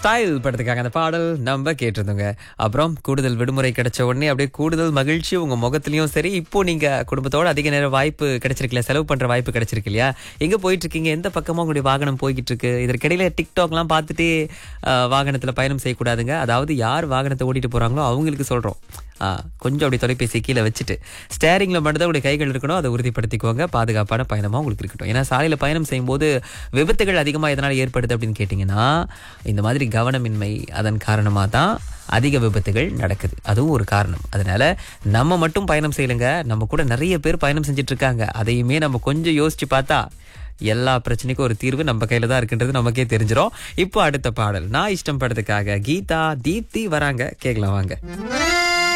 style படத்துக்காக அந்த பாடல் நம்ம கேட்டிருந்தோங்க அப்புறம் கூடுதல் விடுமுறை கிடைச்ச உடனே அப்படியே கூடுதல் மகிழ்ச்சி உங்க முகத்திலயும் சரி இப்போ நீங்க குடும்பத்தோட அதிக நேரம் வாய்ப்பு கிடைச்சிருக்கல செலவு பண்ற வாய்ப்பு கிடைச்சிருக்கு இல்லையா எங்க போயிட்டு இருக்கீங்க எந்த பக்கமா உங்களுடைய வாகனம் போய்கிட்டு இருக்கு இதற்கிடையில டிக்டாக்லாம் பார்த்துட்டு அஹ், வாகனத்துல பயணம் செய்யக்கூடாதுங்க அதாவது யார் வாகனத்தை ஓட்டிட்டு போறாங்களோ அவங்களுக்கு சொல்றோம் ஆ, கொஞ்சம் அப்படி தொலைபேசி கீழே வச்சுட்டு ஸ்டேரிங்ல மட்டும்தான் உங்களுடைய கைகள் இருக்கணும் அதை உறுதிப்படுத்திக்கோங்க பாதுகாப்பான பயணமா உங்களுக்கு இருக்கட்டும் ஏன்னா சாலையில பயணம் செய்யும்போது விபத்துகள் அதிகமா எதனால் ஏற்படுது அப்படின்னு கேட்டிங்கன்னா இந்த மாதிரி கவனமின்மை அதன் காரணமாக தான் அதிக விபத்துகள் நடக்குது அதுவும் ஒரு காரணம் அதனால நம்ம மட்டும் பயணம் செய்யலைங்க நம்ம கூட நிறைய பேர் பயணம் செஞ்சுட்டு இருக்காங்க அதையுமே நம்ம கொஞ்சம் யோசிச்சு பார்த்தா எல்லா பிரச்சனைக்கும் ஒரு தீர்வு நம்ம கையில தான் இருக்குன்றது நமக்கே தெரிஞ்சிடும் இப்போ அடுத்த பாடல் நான் இஷ்டம் படத்துக்காக கீதா தீப்தி வராங்க கேட்கலாம் வாங்க